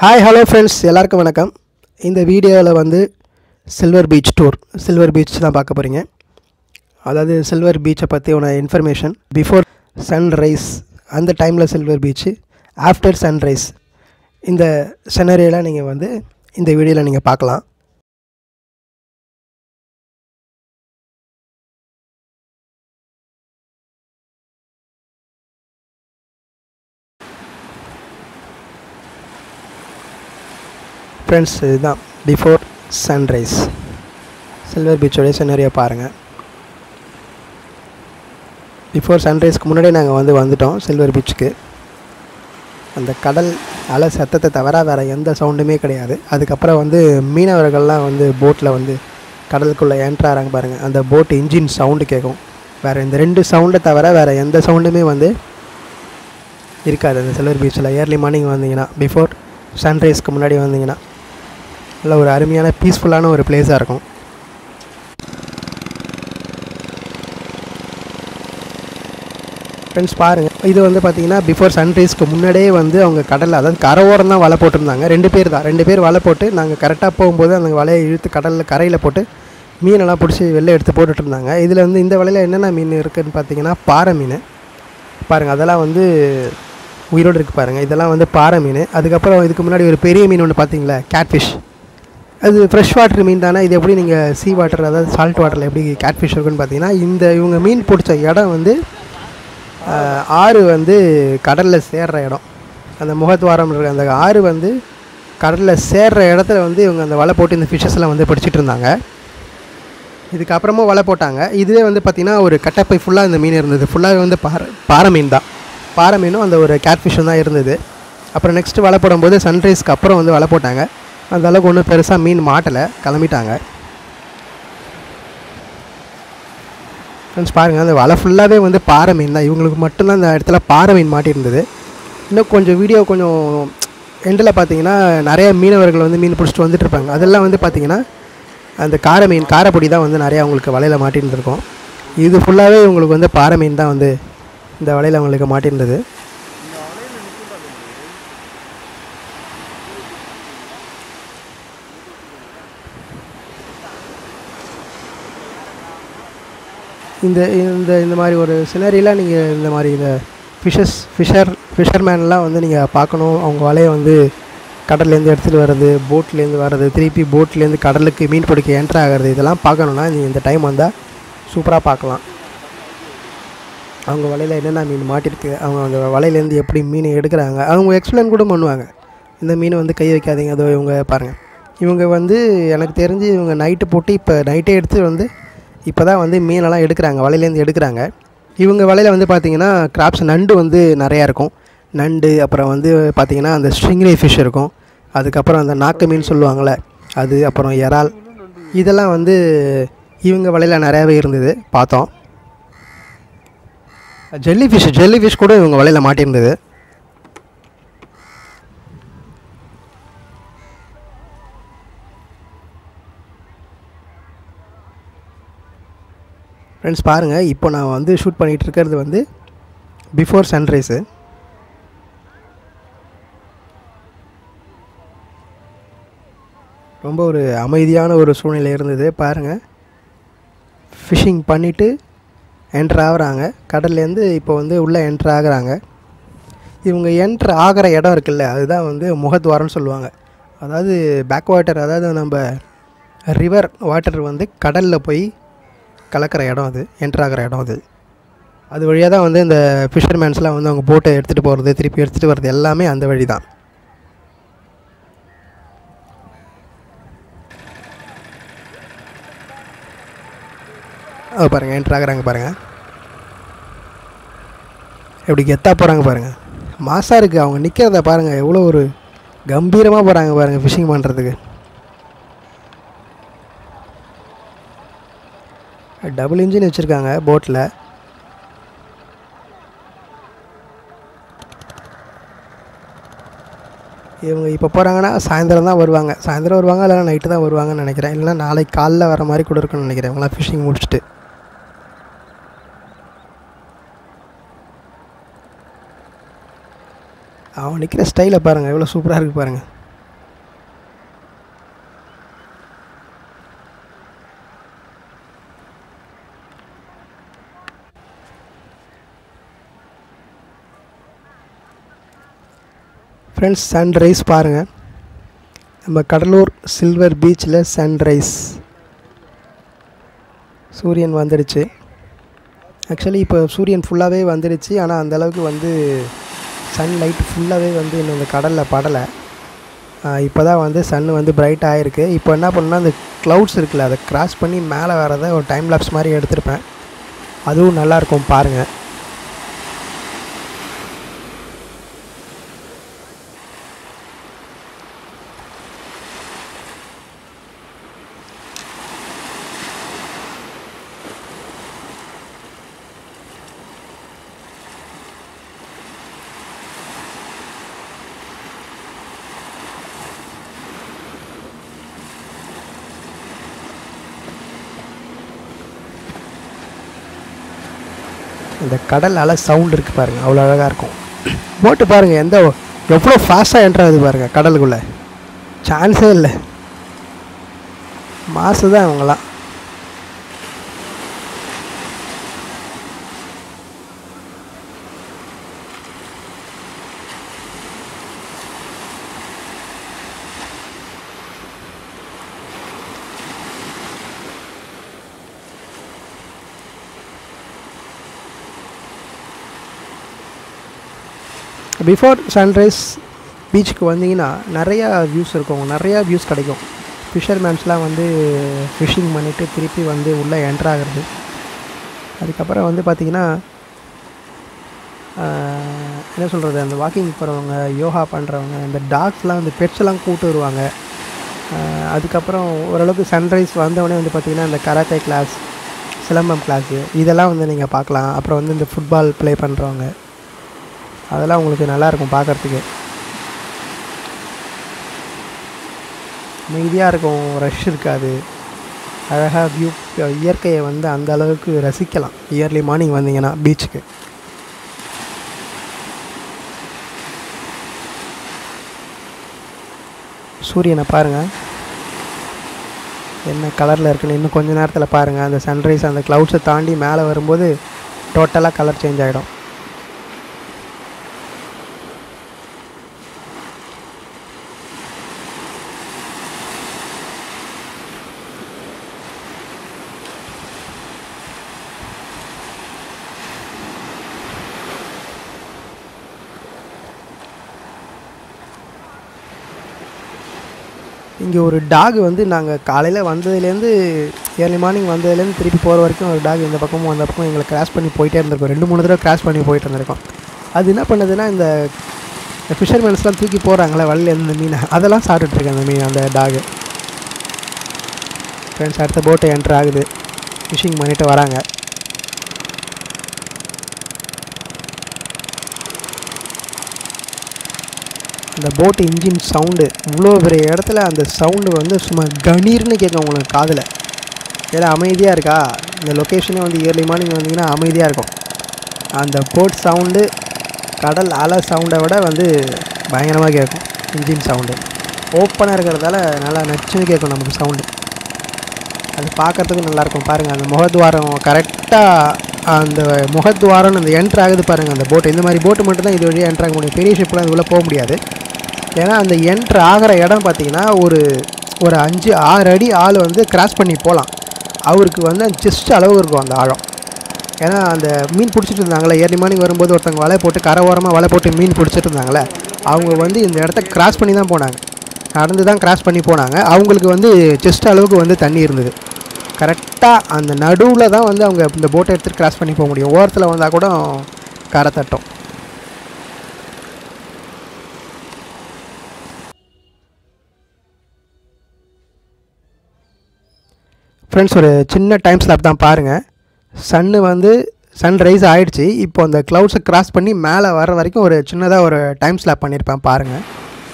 Hi hello friends எல்லாருக்கும் வணக்கம் இந்த வீடியோவில் வந்து silver beach tour silver beach தான் பார்க்க போகிறீங்க அதாவது சில்வர் பீச்சை பற்றியான இன்ஃபர்மேஷன் பிஃபோர் சன்ரைஸ் அந்த டைமில் சில்வர் பீச்சு ஆஃப்டர் சன்ரைஸ் இந்த செனரியெல்லாம் நீங்கள் வந்து இந்த வீடியோவில் நீங்கள் பார்க்கலாம் ஃப்ரெண்ட்ஸ் இதுதான் பிஃபோர் சன்ரைஸ் சில்வர் பீச்சோடைய சினரியை பாருங்கள் பிஃபோர் சன்ரைஸ்க்கு முன்னாடியே நாங்கள் வந்து வந்துட்டோம் சில்வர் பீச்சுக்கு அந்த கடல் அலை சத்தத்தை தவிர வேறு எந்த சவுண்டுமே கிடையாது அதுக்கப்புறம் வந்து மீனவர்கள்லாம் வந்து போட்டில் வந்து கடலுக்குள்ளே என்ட்ராகிறாங்க பாருங்கள் அந்த போட் இன்ஜின் சவுண்டு கேட்கும் வேறு இந்த ரெண்டு சவுண்டை தவிர வேறு எந்த சவுண்டுமே வந்து இருக்காது அந்த சில்வர் பீச்சில் ஏர்லி மார்னிங் வந்தீங்கன்னா பிஃபோர் சன்ரைஸ்க்கு முன்னாடி வந்தீங்கன்னா நல்ல ஒரு அருமையான பீஸ்ஃபுல்லான ஒரு பிளேஸாக இருக்கும் ஃப்ரெண்ட்ஸ் பாருங்கள் இது வந்து பார்த்தீங்கன்னா பிஃபோர் சன்ரைஸ்க்கு முன்னாடியே வந்து அவங்க கடலில் அதாவது கரையோரம் தான் வலை போட்டிருந்தாங்க ரெண்டு பேர் தான் ரெண்டு பேர் வலை போட்டு நாங்கள் கரெக்டாக போகும்போது அந்த வலையை இழுத்து கடலில் கரையில் போட்டு மீனெல்லாம் பிடிச்சி வெளில எடுத்து போட்டுட்டு இருந்தாங்க இதில் வந்து இந்த வலையில் என்னென்ன மீன் இருக்குதுன்னு பார்த்தீங்கன்னா பாறை மீன் பாருங்கள் அதெல்லாம் வந்து உயிரோடு இருக்குது பாருங்கள் இதெல்லாம் வந்து பாறை மீன் அதுக்கப்புறம் இதுக்கு முன்னாடி ஒரு பெரிய மீன் ஒன்று பார்த்தீங்களா கேட்ஃபிஷ் அது ஃப்ரெஷ் வாட்டர் மீன் தானே இது எப்படி நீங்கள் சீ வாட்டர் அதாவது சால்ட் வாட்டரில் எப்படி கேட்ஃபிஷ் இருக்குன்னு பார்த்தீங்கன்னா இந்த இவங்க மீன் பிடிச்ச இடம் வந்து ஆஹ், ஆறு வந்து கடலில் சேர்ற இடம் அந்த முகத்வாரம் இருக்க அந்த ஆறு வந்து கடலில் சேர்ற இடத்துல வந்து இவங்க அந்த வலை போட்டு இந்த ஃபிஷ்ஷஸ்லாம் வந்து பிடிச்சிட்டு இருந்தாங்க இதுக்கப்புறமா வலை போட்டாங்க இதுவே வந்து பார்த்திங்கன்னா ஒரு கட்டப்பை ஃபுல்லாக இந்த மீன் இருந்தது ஃபுல்லாகவே வந்து பாறை பாறை மீன் தான் பாறை மீனும் அந்த ஒரு கேட்ஃபிஷும் தான் இருந்தது அப்புறம் நெக்ஸ்ட்டு வலை போடும்போது சன்ரைஸ்க்கு அப்புறம் வந்து வலை போட்டாங்க அந்த அளவுக்கு ஒன்றும் பெருசாக மீன் மாட்டலை கிளம்பிட்டாங்க ஃப்ரெண்ட்ஸ் பாருங்கள் அந்த வலை ஃபுல்லாகவே வந்து பாறை மீன் தான் இவங்களுக்கு மட்டும்தான் அந்த இடத்துல பாறை மீன் மாட்டியிருந்தது இன்னும் கொஞ்சம் வீடியோ கொஞ்சம் எண்டில் பார்த்தீங்கன்னா நிறைய மீனவர்கள் வந்து மீன் பிடிச்சிட்டு வந்துட்டு இருப்பாங்க அதெல்லாம் வந்து பார்த்தீங்கன்னா அந்த காரை மீன் காரைப்பொடி தான் வந்து நிறையா அவங்களுக்கு வலையில் மாட்டியிருந்துருக்கும் இது ஃபுல்லாகவே உங்களுக்கு வந்து பாறை மீன் தான் வந்து இந்த வலையில் அவங்களுக்கு மாட்டியிருந்தது இந்த இந்த இந்த மாதிரி ஒரு சினரிலாம் நீங்கள் இந்த மாதிரி இந்த ஃபிஷஸ் ஃபிஷர் ஃபிஷர்மேன்லாம் வந்து நீங்கள் பார்க்கணும் அவங்க வலையை வந்து கடல்லேருந்து எடுத்துகிட்டு வர்றது போட்லேருந்து வர்றது திருப்பி போட்லேருந்து கடலுக்கு மீன் பிடிக்க என்ட்ரு ஆகிறது இதெல்லாம் பார்க்கணுன்னா நீங்கள் இந்த டைம் வந்தால் சூப்பராக பார்க்கலாம் அவங்க வலையில் என்னென்ன மீன் மாட்டிருக்கு அவங்க அந்த வலையிலேருந்து எப்படி மீனை எடுக்கிறாங்க அவங்க எக்ஸ்பிளைன் கூட பண்ணுவாங்க இந்த மீனை வந்து கை வைக்காதீங்க அதோ இவங்க பாருங்கள் இவங்க வந்து எனக்கு தெரிஞ்சு இவங்க நைட்டு போட்டு இப்போ நைட்டே எடுத்து வந்து இப்போ தான் வந்து மீனெல்லாம் எடுக்கிறாங்க வலையிலேருந்து எடுக்கிறாங்க இவங்க வலையில் வந்து பார்த்திங்கன்னா கிராப்ஸ் நண்டு வந்து நிறையா இருக்கும் நண்டு அப்புறம் வந்து பார்த்திங்கன்னா அந்த ஸ்ட்ரிங்ரே ஃபிஷ் இருக்கும் அதுக்கப்புறம் அந்த நாக்கு மீன் சொல்லுவாங்கள்ல அது அப்புறம் இறால் இதெல்லாம் வந்து இவங்க வலையில் நிறையாவே இருந்தது பார்த்தோம் ஜெல்லி ஃபிஷ் ஜெல்லி ஃபிஷ் கூட இவங்க வலையில் மாட்டியிருந்தது ஃப்ரெண்ட்ஸ் பாருங்கள் இப்போ நான் வந்து ஷூட் பண்ணிகிட்டு இருக்கிறது வந்து பிஃபோர் சன்ரைஸு ரொம்ப ஒரு அமைதியான ஒரு சூழ்நிலை இருந்தது பாருங்கள் ஃபிஷிங் பண்ணிவிட்டு என்ட்ரு ஆகுறாங்க கடல்லேருந்து இப்போ வந்து உள்ளே என்ட்ரு ஆகுறாங்க இவங்க என்ட்ரு ஆகிற இடம் இருக்குல்ல அதுதான் வந்து முகத்வாரம்னு சொல்லுவாங்க அதாவது பேக் வாட்டர் அதாவது நம்ம ரிவர் வாட்டர் வந்து கடலில் போய் கலக்கிற இடம் அது என்ட்ரு ஆகிற இடம் அது அது வழியாக தான் வந்து இந்த ஃபிஷர்மேன்ஸ்லாம் வந்து அவங்க போட்டை எடுத்துகிட்டு போகிறது திருப்பி எடுத்துகிட்டு வர்றது எல்லாமே அந்த வழி தான் அது பாருங்கள் என்ட்ரு ஆகுறாங்க பாருங்கள் எப்படி கெத்தாக போகிறாங்க பாருங்கள் மாசாக இருக்குது அவங்க நிற்கிறத பாருங்கள் எவ்வளோ ஒரு கம்பீரமாக போகிறாங்க பாருங்கள் ஃபிஷிங் பண்ணுறதுக்கு டபுள் இன்ஜின் வச்சுருக்காங்க போட்டில் இவங்க இப்போ போகிறாங்கன்னா சாயந்தரம் தான் வருவாங்க சாயந்தரம் வருவாங்க இல்லைனா நைட்டு தான் வருவாங்கன்னு நினைக்கிறேன் இல்லைனா நாளைக்கு காலைல வர மாதிரி கூட இருக்குன்னு நினைக்கிறேன் இவங்களாம் ஃபிஷிங் முடிச்சுட்டு அவன் நிற்கிற ஸ்டைலை பாருங்கள் எவ்வளோ சூப்பராக இருக்குது பாருங்கள் ஃப்ரெண்ட்ஸ் சன்ரைஸ் பாருங்கள் நம்ம கடலூர் சில்வர் பீச்சில் சன்ரைஸ் சூரியன் வந்துடுச்சு ஆக்சுவலி இப்போ சூரியன் ஃபுல்லாகவே வந்துடுச்சு ஆனால் அந்தளவுக்கு வந்து சன்லைட் ஃபுல்லாகவே வந்து இன்னும் இந்த கடலில் படலை இப்போ தான் வந்து சன் வந்து பிரைட் ஆகிருக்கு இப்போ என்ன பண்ணணும்னா அந்த க்ளவுட்ஸ் இருக்குல்ல அதை கிராஸ் பண்ணி மேலே வரதை ஒரு டைம் லாப்ஸ் மாதிரி எடுத்திருப்பேன் அதுவும் நல்லாயிருக்கும் பாருங்கள் இந்த கடல் அலை சவுண்ட் இருக்குது பாருங்கள் அவ்வளோ அழகாக இருக்கும் போட்டு பாருங்கள் எந்த எவ்வளோ ஃபாஸ்ட்டாக என்ட்ராகுது பாருங்கள் கடலுக்குள்ளே சான்ஸே இல்லை மாசு தான் இவங்கெல்லாம் பிஃபோர் சன்ரைஸ் பீச்சுக்கு வந்தீங்கன்னா நிறையா வியூஸ் இருக்கும் நிறையா வியூஸ் கிடைக்கும் ஃபிஷர்மேன்ஸ்லாம் வந்து ஃபிஷிங் பண்ணிவிட்டு திருப்பி வந்து உள்ளே என்ட்ரு ஆகிறது அதுக்கப்புறம் வந்து பார்த்திங்கன்னா என்ன சொல்கிறது அந்த வாக்கிங் போகிறவங்க யோகா பண்ணுறவங்க இந்த டாக்ஸ்லாம் வந்து பெட்ஸ்லாம் கூப்பிட்டு வருவாங்க ஆஹ் அதுக்கப்புறம் ஓரளவுக்கு சன்ரைஸ் வந்தவொடனே வந்து பார்த்திங்கன்னா இந்த கராத்தே கிளாஸ் சிலம்பம் கிளாஸு இதெல்லாம் வந்து நீங்கள் பார்க்கலாம் அப்புறம் வந்து இந்த ஃபுட்பால் ப்ளே பண்ணுறவங்க அதெல்லாம் உங்களுக்கு நல்லாயிருக்கும் பார்க்குறதுக்கு அமைதியாக இருக்கும் ரஷ் இருக்காது அழகாக வியூ இயற்கையை வந்து அந்த அளவுக்கு ரசிக்கலாம் இயர்லி மார்னிங் வந்தீங்கன்னா பீச்சுக்கு சூரியனை பாருங்கள் என்ன கலரில் இருக்குன்னு இன்னும் கொஞ்ச நேரத்தில் பாருங்கள் அந்த சன்ரைஸ் அந்த க்ளவுட்ஸை தாண்டி மேலே வரும்போது டோட்டலாக கலர் சேஞ்ச் ஆகிடும் இங்கே ஒரு டாக் வந்து நாங்கள் காலையில் வந்ததுலேருந்து ஏர்லி மார்னிங் வந்ததுலேருந்து திருப்பி போகிற வரைக்கும் ஒரு டாக் இந்த பக்கமும் அந்த பக்கம் எங்களை கிராஸ் பண்ணி போயிட்டே இருந்திருக்கோம் ரெண்டு மூணு தடவை கிராஸ் பண்ணி போயிட்டு இருந்திருக்கோம் அது என்ன பண்ணுதுன்னா இந்த ஃபிஷர்மேன்ஸ்லாம் தூக்கி போகிறாங்களே வழியில் இந்த மீனை அதெல்லாம் சாப்பிட்டுட்ருக்கேன் அந்த மீன் அந்த டாகு ஃப்ரெண்ட்ஸ் அடுத்த போட்டு என்ட்ரு ஆகுது ஃபிஷிங் பண்ணிட்டு வராங்க அந்த போட் இன்ஜின் சவுண்டு இவ்வளோ பெரிய இடத்துல அந்த சவுண்டு வந்து சும்மா கணீர்னு கேட்கும் உங்களுக்கு காதில் ஏன்னா அமைதியாக இருக்கா இந்த லொக்கேஷனே வந்து இயர்லி மார்னிங் வந்தீங்கன்னா அமைதியாக இருக்கும் அந்த போட் சவுண்டு கடல் அலை சவுண்டை விட வந்து பயங்கரமாக கேட்கும் இன்ஜின் சவுண்டு ஓப்பனாக இருக்கிறதால நல்லா நச்சுன்னு கேட்கும் நமக்கு சவுண்டு அது பார்க்கறதுக்கு நல்லாயிருக்கும் பாருங்கள் அந்த முகத்வாரம் கரெக்டாக அந்த முகத்வாரம் அந்த என்ட்ரு ஆகுது பாருங்கள் அந்த போட்டு இந்த மாதிரி போட்டு மட்டும் தான் இது வழியாக என்ட்ரு ஆக முடியும் பெரிய ஷிப்லாம் இதுக்குள்ளே போக முடியாது ஏன்னா அந்த என்ட்ரு ஆகிற இடம் பார்த்தீங்கன்னா ஒரு ஒரு அஞ்சு ஆறு அடி ஆள் வந்து கிராஸ் பண்ணி போகலாம் அவருக்கு வந்து ஜஸ்ட் அளவு இருக்கும் அந்த ஆழம் ஏன்னா அந்த மீன் பிடிச்சிட்டு இருந்தாங்களே ஏர்லி மார்னிங் வரும்போது ஒருத்தவங்க வலை போட்டு கரை ஓரமாக வலை போட்டு மீன் பிடிச்சிட்டு இருந்தாங்களே அவங்க வந்து இந்த இடத்த கிராஸ் பண்ணி தான் போனாங்க நடந்து தான் கிராஸ் பண்ணி போனாங்க அவங்களுக்கு வந்து செஸ்ட் அளவுக்கு வந்து தண்ணி இருந்தது கரெக்டாக அந்த நடுவில் தான் வந்து அவங்க இந்த போட்டை எடுத்துகிட்டு கிராஸ் பண்ணி போக முடியும் ஓரத்தில் வந்தால் கூட கரை தட்டும் ஃப்ரெண்ட்ஸ் ஒரு சின்ன டைம் ஸ்லாப் தான் பாருங்கள் சன்னு வந்து சன் ரைஸ் ஆகிடுச்சு இப்போ அந்த க்ளவுட்ஸை கிராஸ் பண்ணி மேலே வர வரைக்கும் ஒரு சின்னதாக ஒரு டைம் ஸ்லாப் பண்ணியிருப்பேன் பாருங்கள்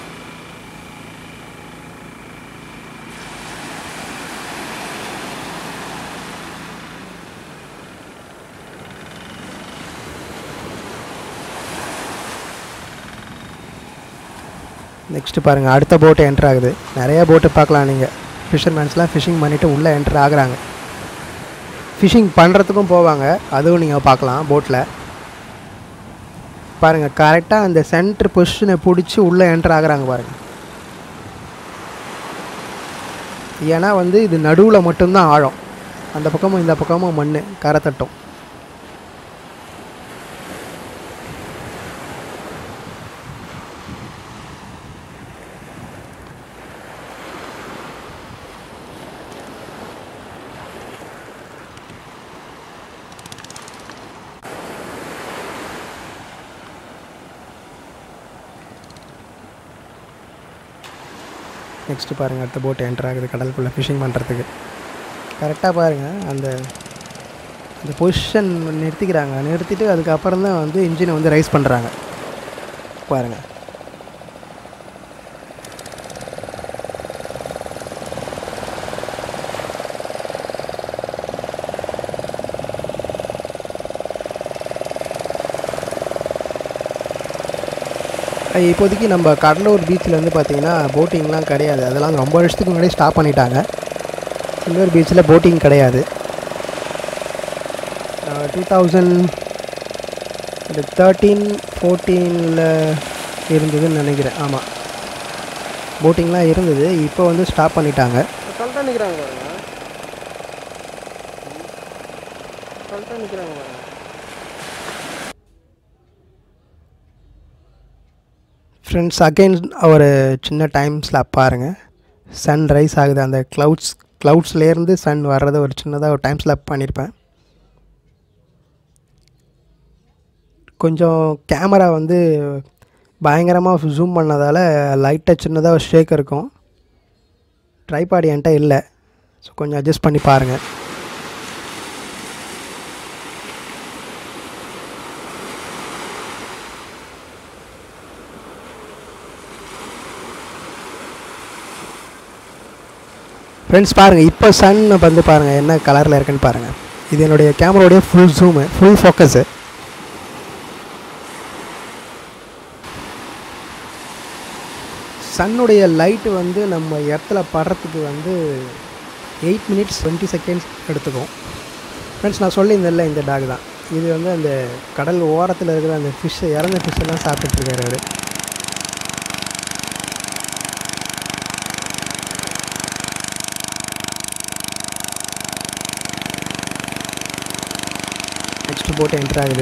நெக்ஸ்ட்டு பாருங்கள் அடுத்த போட்டு என்ட்ரு ஆகுது நிறையா போட்டு பார்க்கலாம் நீங்கள் ஃபிஷர்மேன்ஸ்லாம் ஃபிஷிங் பண்ணிவிட்டு உள்ளே என்ட்ரு ஆகுறாங்க ஃபிஷிங் பண்ணுறதுக்கும் போவாங்க அதுவும் நீங்கள் பார்க்கலாம் போட்டில் பாருங்கள் கரெக்டாக அந்த சென்டர் பொசிஷனை பிடிச்சி உள்ளே என்டர் ஆகுறாங்க பாருங்கள் ஏன்னா வந்து இது நடுவில் மட்டும்தான் ஆழம் அந்த பக்கமும் இந்த பக்கமும் மண் கரை தட்டும் நெக்ஸ்ட்டு பாருங்கள் அடுத்த போட் என்டர் ஆகுது கடலுக்குள்ளே ஃபிஷிங் பண்ணுறதுக்கு கரெக்டாக பாருங்கள் அந்த அந்த பொசிஷன் நிறுத்திக்கிறாங்க நிறுத்திட்டு அதுக்கப்புறம் தான் வந்து இன்ஜினை வந்து ரைஸ் பண்ணுறாங்க பாருங்கள் அஹ் இப்போதைக்கு நம்ம கடலூர் பீச்சில் வந்து பார்த்தீங்கன்னா போட்டிங்லாம் கிடையாது அதெல்லாம் ரொம்ப வருஷத்துக்கு முன்னாடி ஸ்டாப் பண்ணிட்டாங்க சில்வர் பீச்சில் போட்டிங் கிடையாது டூ தௌசண்ட் இந்த தேர்ட்டீன் ஃபோர்டீனில் இருந்ததுன்னு நினைக்கிறேன் ஆமாம் போட்டிங்லாம் இருந்தது இப்போ வந்து ஸ்டாப் பண்ணிட்டாங்க கரெக்டாக நிற்கிறாங்க பாருங்க கரெக்டாக நிற்கிறாங்க பாருங்க ஃப்ரெண்ட்ஸ் அகைன் ஒரு சின்ன டைம் ஸ்லாப் பாருங்கள் சன் ரைஸ் ஆகுது அந்த க்ளவுட்ஸ் க்ளவுட்ஸ்லேருந்து சன் வர்றதை ஒரு சின்னதாக ஒரு டைம் ஸ்லாப் பண்ணியிருப்பேன் கொஞ்சம் கேமரா வந்து பயங்கரமாக ஜூம் பண்ணதால் லைட்டாக சின்னதாக ஒரு ஷேக் இருக்கும் ட்ரைபாட் என்கிட்ட இல்லை ஸோ கொஞ்சம் அட்ஜஸ்ட் பண்ணி பாருங்கள் ஃப்ரெண்ட்ஸ் பாருங்கள் இப்போ சன் வந்து பாருங்கள் என்ன கலரில் இருக்குன்னு பாருங்கள் இது என்னுடைய கேமராவுடைய ஃபுல் ஜூமு ஃபுல் ஃபோக்கஸு சன்னுடைய லைட்டு வந்து நம்ம இடத்துல படுறதுக்கு வந்து எயிட் மினிட்ஸ் டுவெண்ட்டி செகண்ட்ஸ் எடுத்துக்கும் ஃப்ரெண்ட்ஸ் நான் சொல்லியிருந்தேன்ல இந்த டாக் தான் இது வந்து அந்த கடல் ஓரத்தில் இருக்கிற அந்த ஃபிஷ்ஷை இறந்த ஃபிஷ்ஷெல்லாம் சாப்பிட்டுட்ருக்காரு அவர் நெக்ஸ்ட் போட்டு என்டர் ஆகுது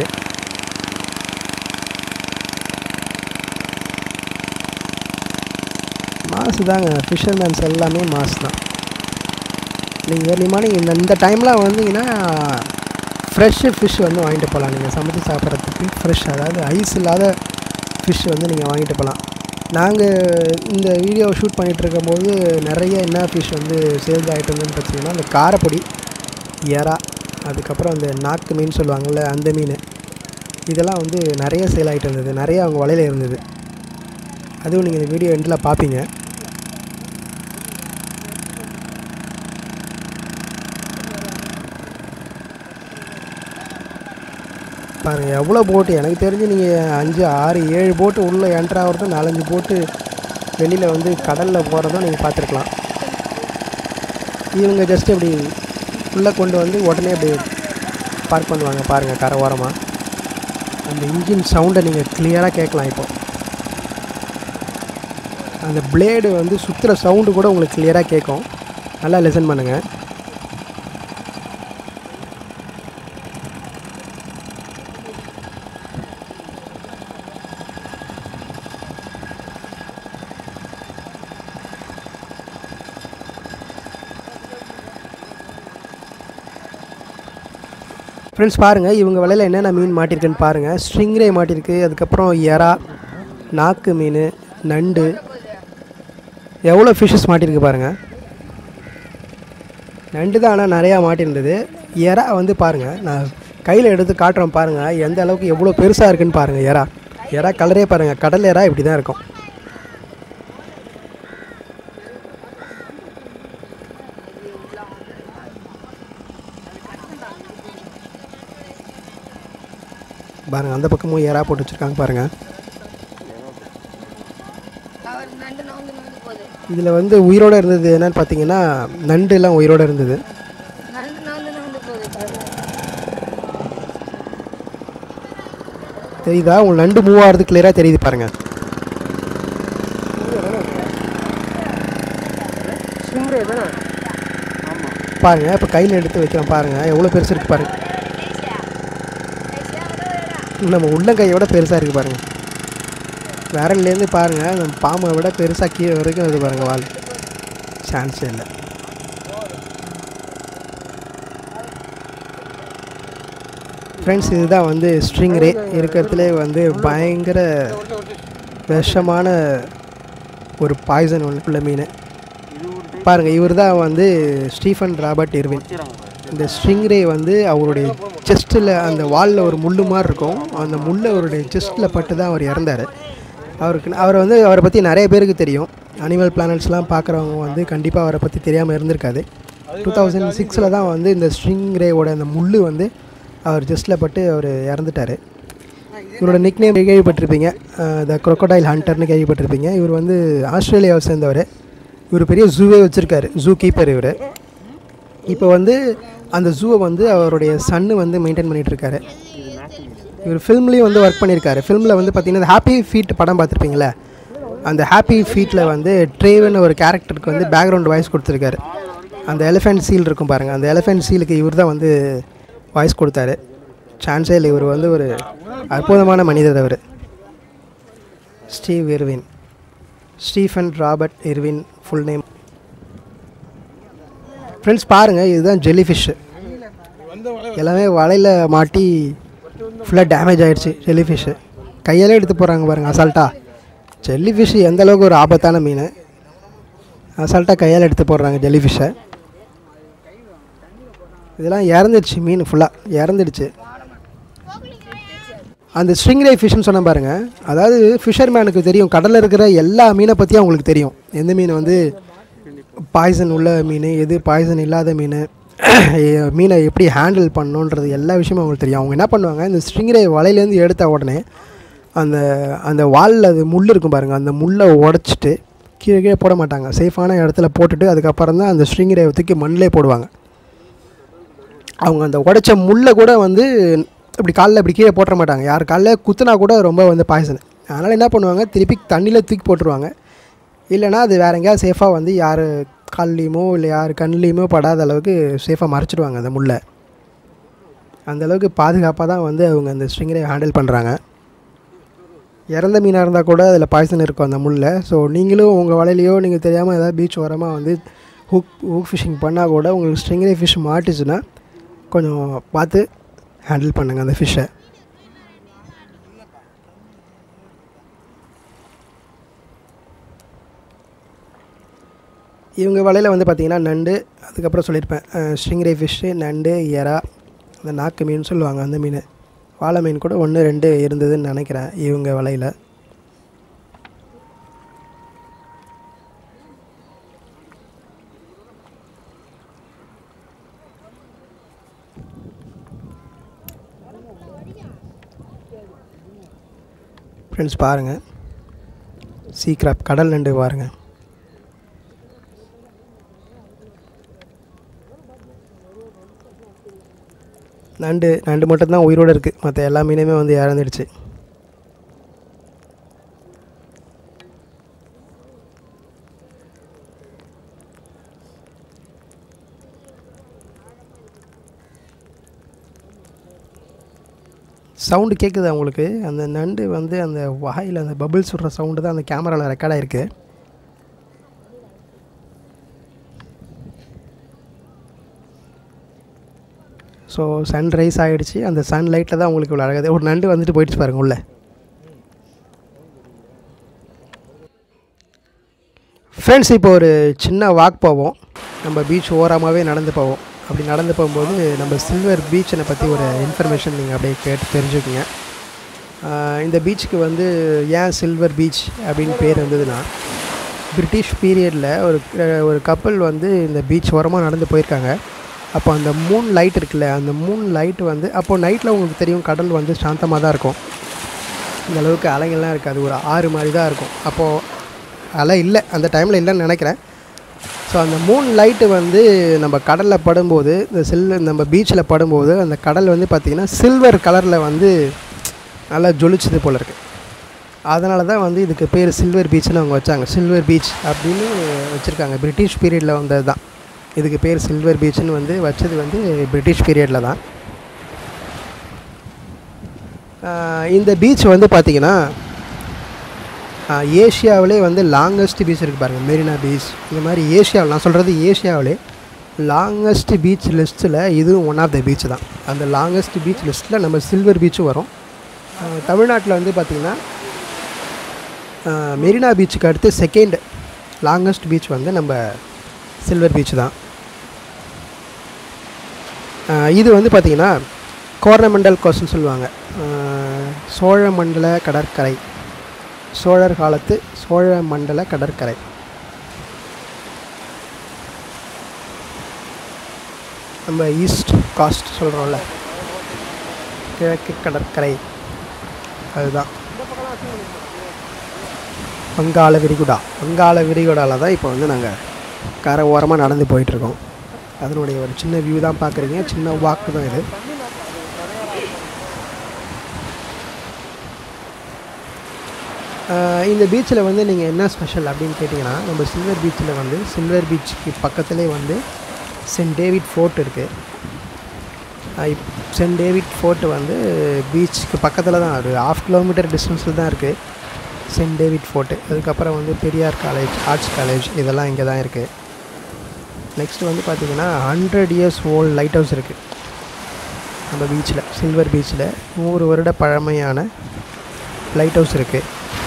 மாசு தாங்க ஃபிஷர்மேன்ஸ் எல்லாமே மாசு தான் நீங்கள் ஏர்லி மார்னிங் இந்த இந்த டைமில் வந்தீங்கன்னா ஃப்ரெஷ்ஷு ஃபிஷ் வந்து வாங்கிட்டு போகலாம் நீங்கள் சமைச்சு சாப்பிட்றதுக்கு ஃப்ரெஷ் அதாவது ஐஸ் இல்லாத ஃபிஷ் வந்து நீங்கள் வாங்கிட்டு போகலாம் நாங்கள் இந்த வீடியோ ஷூட் பண்ணிகிட்டு இருக்கும்போது நிறைய என்ன ஃபிஷ் வந்து சேல்ஸ் ஆகிட்டு இருந்ததுன்னு பார்த்தீங்கன்னா அந்த காரப்பொடி எறா அதுக்கப்புறம் அந்த நாக்கு மீன் சொல்லுவாங்கள்ல அந்த மீன் இதெல்லாம் வந்து நிறைய சேல் ஆகிட்டு இருந்தது நிறைய அவங்க வலையில் இருந்தது அதுவும் நீங்கள் இந்த வீடியோ எண்டில் பார்ப்பீங்க பாருங்கள் எவ்வளோ போட்டு எனக்கு தெரிஞ்சு நீங்கள் அஞ்சு ஆறு ஏழு போட்டு உள்ளே என்ட்ரு ஆகிறதும் நாலஞ்சு போட்டு வெளியில் வந்து கடலில் போகிறதும் நீங்கள் பார்த்துருக்கலாம் இவங்க ஜஸ்ட் இப்படி உள்ளே கொண்டு வந்து உடனே அப்படி பார்க் பண்ணுவாங்க பாருங்கள் கரை ஓரமாக அந்த இன்ஜின் சவுண்டை நீங்கள் கிளியராக கேட்கலாம் இப்போ அந்த பிளேடு வந்து சுற்றுற சவுண்டு கூட உங்களுக்கு கிளியராக கேட்கும் நல்லா லிசன் பண்ணுங்கள் ஃப்ரெண்ட்ஸ் பாருங்கள் இவங்க வலையில் என்னென்ன மீன் மாட்டிருக்குன்னு பாருங்கள் ஸ்ட்ரிங்ரே மாட்டிருக்கு அதுக்கப்புறம் எறா நாக்கு மீன் நண்டு எவ்வளோ ஃபிஷ்ஷஸ் மாட்டிருக்கு பாருங்கள் நண்டு தான் ஆனால் நிறையா மாட்டிருந்தது எறா வந்து பாருங்கள் நான் கையில் எடுத்து காட்டுறேன் பாருங்கள் எந்த அளவுக்கு எவ்வளோ பெருசாக இருக்குன்னு பாருங்கள் எறா எறா கலரே பாருங்கள் கடல் எறா இப்படி தான் இருக்கும் பாருங்கள் அந்த பக்கமும் எறா போட்டு வச்சுருக்காங்க பாருங்கள் அவர் நண்டு நவுந்து நவுந்து போகுது இதில் வந்து உயிரோடு இருந்தது என்னன்னு பார்த்தீங்கன்னா நண்டு எல்லாம் உயிரோடு இருந்தது நண்டு நவுந்து நவுந்து போகுது பாருங்க தெரியுதா உங்களுக்கு நண்டு மூவ் ஆகிறது கிளியராக தெரியுது பாருங்கள் ஸ்டிங்ரே தானே ஆமாம் பாருங்கள் இப்போ கையில் எடுத்து வைக்கிறோம் பாருங்கள் எவ்வளோ பெருசு இருக்குது பாருங்கள் நம்ம உள்ளங்கையை விட பெருசாக இருக்குது பாருங்கள் விரல்லேருந்து பாருங்கள் நம்ம பாம்பை விட பெருசாக கீழே வரைக்கும் இருக்குது பாருங்கள் வால் சான்ஸே இல்லை ஃப்ரெண்ட்ஸ் இதுதான் வந்து ஸ்ட்ரிங் ரே இருக்கிறதுலே வந்து பயங்கர விஷமான ஒரு பாய்சன் உள்ள மீன் பாருங்கள் இவர் தான் வந்து ஸ்டீஃபன் ராபர்ட் இர்வின் இந்த ஸ்ட்ரிங்ரே வந்து அவருடைய செஸ்ட்டில் அந்த வாலில் ஒரு முள்ளு மாதிரி இருக்கும் அந்த முள் அவருடைய செஸ்ட்டில் பட்டு தான் அவர் இறந்தார் அவருக்கு அவரை வந்து அவரை பற்றி நிறைய பேருக்கு தெரியும் அனிமல் பிளானட்ஸ்லாம் பார்க்குறவங்க வந்து கண்டிப்பாக அவரை பற்றி தெரியாமல் இருந்திருக்காது டூ தௌசண்ட் சிக்ஸில் தான் வந்து இந்த ஸ்ட்ரிங்ரேவோட அந்த முள் வந்து அவர் செஸ்ட்டில் பட்டு அவர் இறந்துட்டார் இவரோட நிக் நேம் கேள்விப்பட்டிருப்பீங்க த crocodile ஹண்டர்னு கேள்விப்பட்டிருப்பீங்க இவர் வந்து ஆஸ்திரேலியாவை சேர்ந்தவர் இவர் பெரிய ஜூவே வச்சுருக்காரு ஜூ கீப்பர் இவர் இப்போ வந்து அந்த ஜூவை வந்து அவருடைய சன்னு வந்து மெயின்டைன் பண்ணிட்டு இருக்காரு இவர் ஃபில்ம்லேயும் வந்து ஒர்க் பண்ணியிருக்காரு ஃபில்மில் வந்து பார்த்தீங்கன்னா ஹாப்பி ஃபீட் படம் பார்த்துருப்பீங்களே அந்த ஹாப்பி ஃபீட்டில் வந்து ட்ரேவன் ஒரு கேரக்டருக்கு வந்து பேக்ரவுண்ட் வாய்ஸ் கொடுத்துருக்காரு அந்த எலிஃபென்ட் சீல் இருக்கும் பாருங்கள் அந்த எலிஃபென்ட் சீலுக்கு இவர் தான் வந்து வாய்ஸ் கொடுத்தாரு சான்ஸே இல்லை இவர் வந்து ஒரு அற்புதமான மனிதர் அவர் Steve Irwin Stephen Robert Irwin full name friends பாருங்கள் இதுதான் ஜெல்லி ஃபிஷ்ஷு எல்லாமே வலையில் மாட்டி ஃபுல்லாக டேமேஜ் ஆகிடுச்சு ஜெல்லி ஃபிஷ்ஷு கையாலே எடுத்து போகிறாங்க பாருங்கள் அசால்ட்டாக ஜெல்லி ஃபிஷ் எந்த அளவுக்கு ஒரு ஆபத்தான மீன் அசால்ட்டாக கையால் எடுத்து போடுறாங்க ஜெல்லி ஃபிஷ்ஷை இதெல்லாம் இறந்துடுச்சு மீன் ஃபுல்லாக இறந்துடுச்சு அந்த ஸ்ட்ரிங்ரே ஃபிஷ்னு சொன்ன பாருங்க அதாவது ஃபிஷர்மேனுக்கு தெரியும் கடலில் இருக்கிற எல்லா மீனை பற்றியும் அவங்களுக்கு தெரியும் எந்த மீன் வந்து பாய்சன் உள்ள மீன் எது பாய்சன் இல்லாத மீன் மீனை எப்படி ஹேண்டில் பண்ணணுன்றது எல்லா விஷயமும் அவங்களுக்கு தெரியும் அவங்க என்ன பண்ணுவாங்க இந்த ஸ்ட்ரிங்ரே வலையிலேருந்து எடுத்த உடனே அந்த அந்த வாலில் அது முள் இருக்கும் பாருங்கள் அந்த முள்ளை உடச்சிட்டு கீழே கீழே போட மாட்டாங்க சேஃபான இடத்துல போட்டுட்டு அதுக்கப்புறம் தான் அந்த ஸ்ட்ரிங்ரே தூக்கி மண்ணிலே போடுவாங்க அவங்க அந்த உடைச்ச முள்ளை கூட வந்து இப்படி காலில் இப்படி கீழே போட்டுற மாட்டாங்க யார் காலில் குத்துனா கூட ரொம்ப வந்து பாய்சன் அதனால் என்ன பண்ணுவாங்க திருப்பி தண்ணியில் தூக்கி போட்டுருவாங்க இல்லைனா அது வேற எங்கேயாவது சேஃபாக வந்து யார் கால்லையுமோ இல்லை யார் கண்லேயுமோ படாத அளவுக்கு சேஃபாக மறைச்சிடுவாங்க அந்த முள்ளை அந்த அளவுக்கு பாதுகாப்பாக தான் வந்து அவங்க அந்த ஸ்ட்ரிங்கரை ஹேண்டில் பண்ணுறாங்க இறந்த மீனாக இருந்தால் கூட அதில் பாய்சன் இருக்கும் அந்த முள்ளில் ஸோ நீங்களும் உங்கள் வலையிலையோ நீங்கள் தெரியாமல் ஏதாவது பீச் ஓரமாக வந்து ஹுக் ஹுக் ஃபிஷிங் பண்ணால் கூட உங்களுக்கு ஸ்ட்ரிங்கரே ஃபிஷ் மாட்டுச்சுன்னா கொஞ்சம் பார்த்து ஹேண்டில் பண்ணுங்கள் அந்த ஃபிஷ்ஷை இவங்க வலையில் வந்து பார்த்திங்கன்னா நண்டு அதுக்கப்புறம் சொல்லியிருப்பேன் ஸ்ட்ரிங்ரே ஃபிஷ்ஷு நண்டு எறா அந்த நாக்கு மீன் சொல்லுவாங்க அந்த மீன் வாழை மீன் கூட ஒன்று ரெண்டு இருந்ததுன்னு நினைக்கிறேன் இவங்க வலையில் ஃப்ரெண்ட்ஸ் பாருங்கள் சீக்கிரம் கடல் நண்டு பாருங்கள் நண்டு நண்டு மட்டும்தான் உயிரோடு இருக்குது மற்ற எல்லா மீனுமே வந்து இறந்துடுச்சு சவுண்டு கேட்குது அவங்களுக்கு அந்த நண்டு வந்து அந்த வாயில் அந்த பபிள்ஸ் விடுற சவுண்டு தான் அந்த கேமராவில் ரெக்கார்ட் ஆகிருக்கு ஸோ சன் ரைஸ் ஆகிடுச்சு அந்த சன் லைட்டில் தான் உங்களுக்கு இவ்வளோ அழகாக ஒரு நண்டு வந்துட்டு போயிடுச்சு பாருங்க உள்ள ஃப்ரெண்ட்ஸ் இப்போ ஒரு சின்ன வாக் போவோம் நம்ம பீச் ஓரமாகவே நடந்து போவோம் அப்படி நடந்து போகும்போது நம்ம சில்வர் பீச்சனை பற்றி ஒரு இன்ஃபர்மேஷன் நீங்கள் அப்படியே கேட்டு தெரிஞ்சுக்கோங்க ஆஹ் இந்த பீச்சுக்கு வந்து ஏன் சில்வர் பீச் அப்படின்னு பேர் வந்ததுன்னா பிரிட்டிஷ் பீரியடில் ஒரு ஒரு கப்பல் வந்து இந்த பீச் ஓரமாக நடந்து போயிருக்காங்க அப்போ அந்த மூன் லைட் இருக்குல்ல அந்த மூன் லைட் வந்து அப்போது நைட்டில் உங்களுக்கு தெரியும் கடல் வந்து சாந்தமாக தான் இருக்கும் இந்த அளவுக்கு அலைகள்லாம் இருக்காது ஒரு ஆறு மாதிரி தான் இருக்கும் அப்போது அலை இல்லை அந்த டைமில் இல்லைன்னு நினைக்கிறேன் ஸோ அந்த மூன் லைட்டு வந்து நம்ம கடலில் படும்போது இந்த சில் நம்ம பீச்சில் படும்போது அந்த கடல் வந்து பார்த்திங்கன்னா சில்வர் கலரில் வந்து நல்லா ஜொலிச்சது போல் இருக்குது அதனால தான் வந்து இதுக்கு பேர் சில்வர் பீச்னு அவங்க வச்சாங்க சில்வர் பீச் அப்படின்னு வச்சுருக்காங்க பிரிட்டிஷ் பீரியடில் வந்தது தான் இதுக்கு பேர் சில்வர் பீச்னு வந்து வச்சது வந்து பிரிட்டிஷ் பீரியடில் தான் ஆஹ் இந்த பீச் வந்து பார்த்திங்கன்னா ஏஷியாவிலே வந்து லாங்கஸ்ட் பீச் இருக்குது பாருங்கள் மெரினா பீச் இந்த மாதிரி ஏஷியாவில் நான் சொல்கிறது ஏஷியாவிலே லாங்கஸ்ட் பீச் லிஸ்ட்டில் இதுவும் ஒன் ஆஃப் த பீச் தான் அந்த லாங்கஸ்ட் பீச் லிஸ்ட்டில் நம்ம சில்வர் பீச்சும் வரும் தமிழ்நாட்டில் வந்து பார்த்திங்கன்னா மெரினா பீச்சுக்கு அடுத்து செகண்ட் லாங்கஸ்ட் பீச் வந்து நம்ம சில்வர் பீச் தான் ஆஹ் இது வந்து பார்த்திங்கன்னா கோர்னமெண்டல் கோஸ்ட்னு சொல்லுவாங்க ஆஹ் சோழமண்டல கடற்கரை சோழர் காலத்து சோழமண்டல கடற்கரை நம்ம ஈஸ்ட் காஸ்ட் சொல்கிறோம்ல கிழக்கு கடற்கரை அதுதான் வங்காள விரிகுடா வங்காள விரிகுடாவில் தான் இப்போ வந்து நாங்கள் கரை ஓரமாக நடந்து போயிட்டுருக்கோம் அதனுடைய ஒரு சின்ன வியூ தான் பார்க்குறீங்க சின்ன வாக்கு தான் இது ஆஹ் இந்த பீச்சில் வந்து நீங்கள் என்ன ஸ்பெஷல் அப்படின்னு கேட்டிங்கன்னா நம்ம சில்வர் பீச்சில் வந்து சில்வர் பீச்சுக்கு பக்கத்துலேயே வந்து சென்ட் டேவிட் ஃபோர்ட் இருக்குது சென்ட் டேவிட் ஃபோர்ட் வந்து பீச்சுக்கு பக்கத்தில் தான் அது ஆஃப் கிலோமீட்டர் டிஸ்டன்ஸில் தான் இருக்குது சென்ட் டேவிட் ஃபோர்ட்டு அதுக்கப்புறம் வந்து பெரியார் காலேஜ் ஆர்ட்ஸ் காலேஜ் இதெல்லாம் இங்கே தான் இருக்குது நெக்ஸ்ட் வந்து பார்த்திங்கன்னா hundred years old lighthouse இருக்குது நம்ம பீச்சில் சில்வர் பீச்சில் நூறு வருட பழமையான லைட் ஹவுஸ் இருக்குது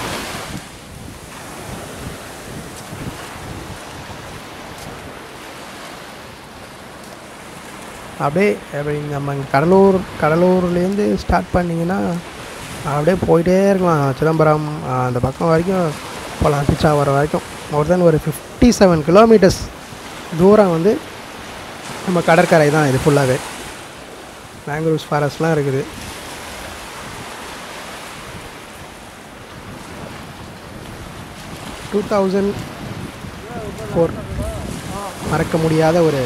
அப்படியே அப்படி நம்ம இங்க கடலூர் கடலூர்லேருந்து ஸ்டார்ட் பண்ணிங்கன்னா அப்படியே போயிட்டே இருக்கலாம் சிதம்பரம் ஆஹ் அந்த பக்கம் வரைக்கும் போகலாம் பிச்சாவரம் வரைக்கும் மோர் தென் ஒரு ஃபிஃப்டி செவன் கிலோமீட்டர்ஸ் தூரம் வந்து நம்ம கடற்கரை தான் இது ஃபுல்லாகவே மேங்க்ரூவ்ஸ் ஃபாரஸ்ட்லாம் இருக்குது டூ தௌசண்ட் ஃபோர் மறக்க முடியாத ஒரு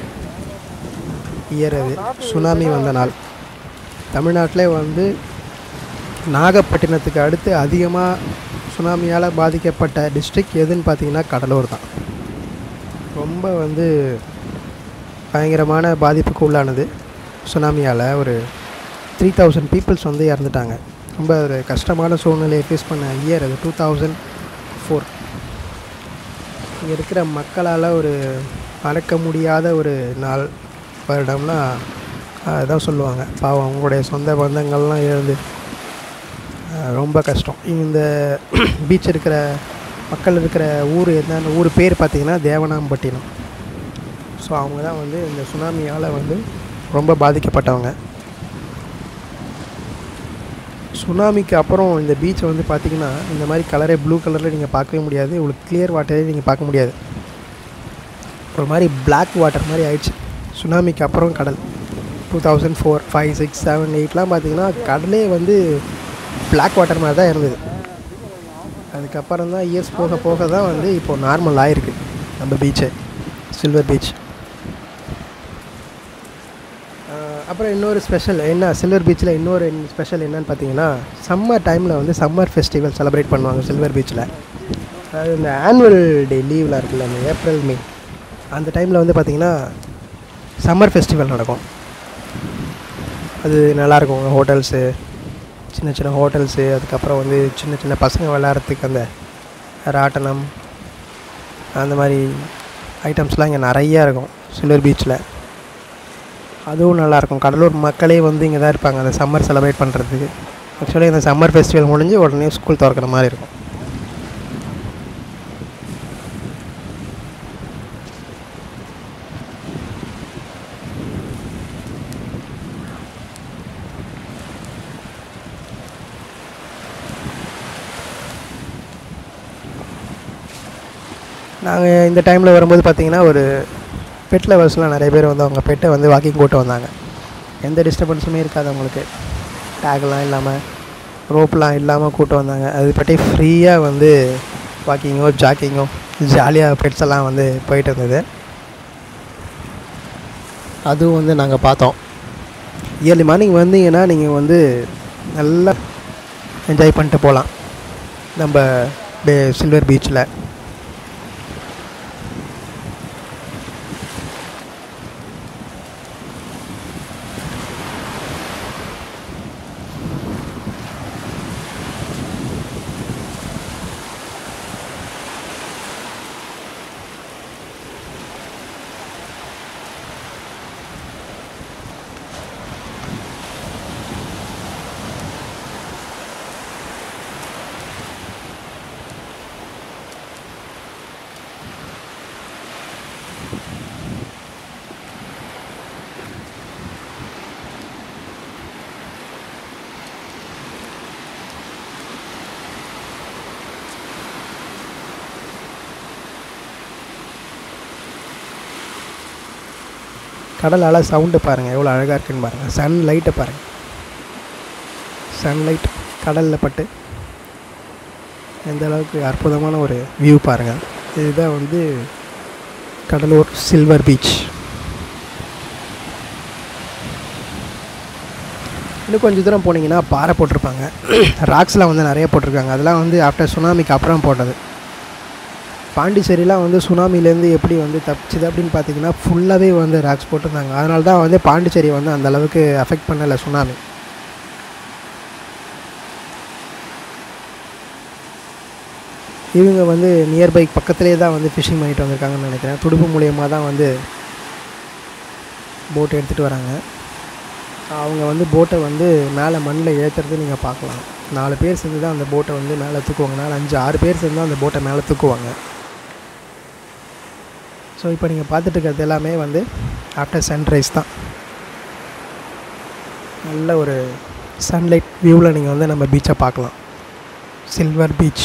இயர் அது சுனாமி வந்த நாள் தமிழ்நாட்டிலே வந்து நாகப்பட்டினத்துக்கு அடுத்து அதிகமாக சுனாமியால் பாதிக்கப்பட்ட டிஸ்ட்ரிக்ட் எதுன்னு பார்த்தீங்கன்னா கடலூர் தான் ரொம்ப வந்து பயங்கரமான பாதிப்புக்கு உள்ளானது சுனாமியால் ஒரு த்ரீ தௌசண்ட் பீப்புள்ஸ் வந்து இறந்துட்டாங்க ரொம்ப ஒரு கஷ்டமான சூழ்நிலையை ஃபேஸ் பண்ண இயர் அது டூ தௌசண்ட் ஃபோர் இங்கே இருக்கிற மக்களால் ஒரு மறக்க முடியாத ஒரு நாள் வருடம்னா அதான் சொல்லுவாங்க பாவம் அவங்களுடைய சொந்த பந்தங்கள்லாம் இழந்து அஹ், ரொம்ப கஷ்டம் இந்த பீச் இருக்கிற மக்கள் இருக்கிற ஊர் என்னென்ன ஊர் பேர் பார்த்திங்கன்னா தேவனாம்பட்டினம் ஸோ அவங்க தான் வந்து இந்த சுனாமியால் வந்து ரொம்ப பாதிக்கப்பட்டவங்க சுனாமிக்கு அப்புறம் இந்த பீச்சை வந்து பார்த்திங்கன்னா இந்த மாதிரி கலரே ப்ளூ கலரில் நீங்கள் பார்க்கவே முடியாது இவ்வளோ கிளியர் வாட்டரே நீங்கள் பார்க்க முடியாது ஒரு மாதிரி Black வாட்டர் மாதிரி ஆயிடுச்சு சுனாமிக்கு அப்புறம் கடல் two thousand four five six seven எயிட்லாம் பார்த்தீங்கன்னா கடலே வந்து Black வாட்டர் மாதிரி தான் இருந்தது அதுக்கப்புறம் தான் இயர்ஸ் போக போக தான் வந்து இப்போ நார்மல் ஆயிருக்கு நம்ம பீச்சு சில்வர் பீச் அப்புறம் இன்னொரு ஸ்பெஷல் என்ன சில்வர் பீச்சில் இன்னொரு ஸ்பெஷல் என்னன்னு பார்த்தீங்கன்னா சம்மர் டைமில் வந்து சம்மர் ஃபெஸ்டிவல் செலிப்ரேட் பண்ணுவாங்க சில்வர் பீச்சில் அதாவது இந்த ஆனுவல் டே லீவில் இருக்குல்ல அந்த ஏப்ரல் மே அந்த டைமில் வந்து பார்த்திங்கன்னா சம்மர் ஃபெஸ்டிவல் நடக்கும் அது நல்லாயிருக்கும் ஹோட்டல்ஸு சின்ன சின்ன ஹோட்டல்ஸு அதுக்கப்புறம் வந்து சின்ன சின்ன பசங்க விளையாடுறதுக்கு அந்த ராட்டனம் அந்த மாதிரி ஐட்டம்ஸ்லாம் இங்கே நிறையா இருக்கும் சில்வர் பீச்சில் அதுவும் நல்லாயிருக்கும் கடலூர் மக்களே வந்து இங்கே தான் இருப்பாங்க அந்த சம்மர் செலிப்ரேட் பண்ணுறதுக்கு ஆக்சுவலி இந்த சம்மர் ஃபெஸ்டிவல் முடிஞ்சு உடனே ஸ்கூல் திறக்கிற மாதிரி இருக்கும் நாங்கள் இந்த டைமில் வரும்போது பார்த்தீங்கன்னா ஒரு பெட் லவர்ஸ்லாம் நிறைய பேர் வந்து அவங்க பெட்டை வந்து வாக்கிங் கூட்டு வந்தாங்க எந்த டிஸ்டர்பன்ஸுமே இருக்காது அவங்களுக்கு டேக்லாம் இல்லாமல் ரோப்லாம் இல்லாமல் கூட்டு வந்தாங்க அது பற்றி ஃப்ரீயாக வந்து வாக்கிங்கோ ஜாக்கிங்கோ ஜாலியாக பெட்ஸ் எல்லாம் வந்து போயிட்டு இருந்தது அதுவும் வந்து நாங்கள் பார்த்தோம் இயர்லி மார்னிங் வந்தீங்கன்னா நீங்கள் வந்து நல்லா என்ஜாய் பண்ணிட்டு போகலாம் நம்ம பே சில்வர் பீச்சில் கடல் அலை சவுண்டு பாருங்கள் எவ்வளோ அழகாக இருக்குன்னு பாருங்கள் சன் லைட்டை பாருங்கள் சன்லைட் கடலில் பட்டு எந்த அளவுக்கு அற்புதமான ஒரு வியூ பாருங்கள் இதுதான் வந்து கடலூர் சில்வர் பீச் இன்னும் கொஞ்சம் தூரம் போனீங்கன்னா பாறை போட்டிருப்பாங்க ராக்ஸ்லாம் வந்து நிறைய போட்டிருக்காங்க அதெல்லாம் வந்து ஆஃப்டர் சுனாமிக்கு அப்புறம் போட்டது பாண்டிச்சேரிலாம் வந்து சுனாமிலேருந்து எப்படி வந்து தப்பிச்சுது அப்படின்னு பார்த்தீங்கன்னா ஃபுல்லாகவே வந்து ராக்ஸ் போட்டிருந்தாங்க அதனால தான் வந்து பாண்டிச்சேரி வந்து அந்த அளவுக்கு அஃபெக்ட் பண்ணலை சுனாமி இவங்க வந்து நியர்பை பக்கத்துலேயே தான் வந்து ஃபிஷிங் பண்ணிட்டு வந்திருக்காங்கன்னு நினைக்கிறேன் துடுப்பு மூலியமாக தான் வந்து போட் எடுத்துகிட்டு வராங்க அவங்க வந்து போட்டை வந்து மேலே மண்ணில் ஏற்றுறது நீங்கள் பார்க்கலாம் நாலு பேர் சேர்ந்து தான் அந்த போட்டை வந்து மேலே தூக்குவாங்க நாலு அஞ்சு ஆறு பேர் சேர்ந்து தான் அந்த போட்டை மேலே தூக்குவாங்க ஸோ இப்போ நீங்கள் பார்த்துட்டு இருக்கிறது எல்லாமே வந்து ஆஃப்டர் சன்ரைஸ் தான் நல்ல ஒரு சன்லைட் வியூவில் நீங்கள் வந்து நம்ம பீச்சை பார்க்கலாம் சில்வர் பீச்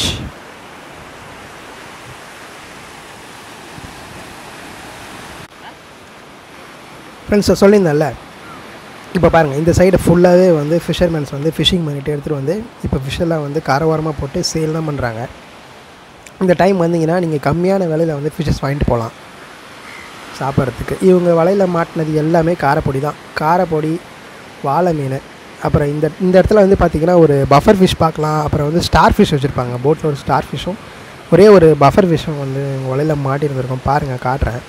ஃப்ரெண்ட்ஸ் சொல்லியிருந்தேன்ல இப்போ பாருங்கள் இந்த சைடு ஃபுல்லாகவே வந்து ஃபிஷர்மேன்ஸ் வந்து ஃபிஷிங் பண்ணிட்டு எடுத்துகிட்டு வந்து இப்போ ஃபிஷ்ஷெல்லாம் வந்து காரவாரமாக போட்டு சேல் தான் பண்ணுறாங்க இந்த டைம் வந்தீங்கன்னா நீங்கள் கம்மியான விலையில் வந்து ஃபிஷ்ஷஸ் வாங்கிட்டு போகலாம் சாப்பிட்றதுக்கு இவங்க வலையில் மாட்டினது எல்லாமே காரப்பொடி தான் காரப்பொடி வாழை மீன் அப்புறம் இந்த இந்த இடத்துல வந்து பார்த்திங்கன்னா ஒரு பஃபர் ஃபிஷ் பார்க்கலாம் அப்புறம் வந்து ஸ்டார் ஃபிஷ் வச்சுருப்பாங்க போட்டில் ஒரு ஸ்டார் ஃபிஷ்ஷும் ஒரே ஒரு பஃபர் ஃபிஷ்ஷும் வந்து உங்கள் வலையில் மாட்டியிருந்திருக்கும் பாருங்கள் காட்டுறேன்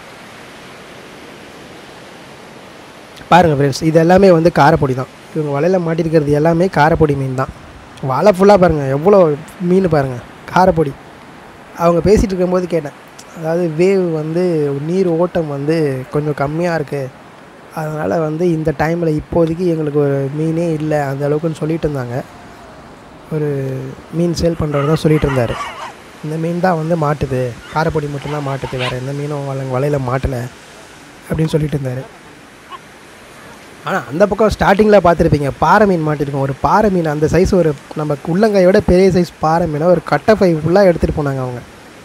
பாருங்கள் ஃப்ரெண்ட்ஸ் இது எல்லாமே வந்து காரப்பொடி தான் இவங்க வலையில் மாட்டியிருக்கிறது எல்லாமே காரப்பொடி மீன் தான் வலை ஃபுல்லாக பாருங்கள் எவ்வளோ மீன் பாருங்கள் காரப்பொடி அவங்க பேசிகிட்டு இருக்கும்போது கேட்டேன் அதாவது வேவ் வந்து நீர் ஓட்டம் வந்து கொஞ்சம் கம்மியாக இருக்குது அதனால் வந்து இந்த டைமில் இப்போதைக்கு எங்களுக்கு ஒரு மீனே இல்லை அந்த அளவுக்குன்னு சொல்லிட்டு இருந்தாங்க ஒரு மீன் சேல் பண்ணுறவர் தான் சொல்லிட்டு இருந்தார் இந்த மீன் தான் வந்து மாட்டுது காரப்பொடி மட்டும்தான் மாட்டுது வேறு எந்த மீனும் வலை வலையில் மாட்டலை அப்படின்னு சொல்லிட்டு இருந்தார் ஆனால் அந்த பக்கம் ஸ்டார்டிங்கில் பார்த்துருப்பீங்க பாறை மீன் மாட்டிருக்கோம் ஒரு பாறை மீன் அந்த சைஸ் ஒரு நம்ம உள்ளங்கையோட பெரிய சைஸ் பாறை மீனை ஒரு கட்டை ஃபை ஃபுல்லாக எடுத்துகிட்டு போனாங்க அவங்க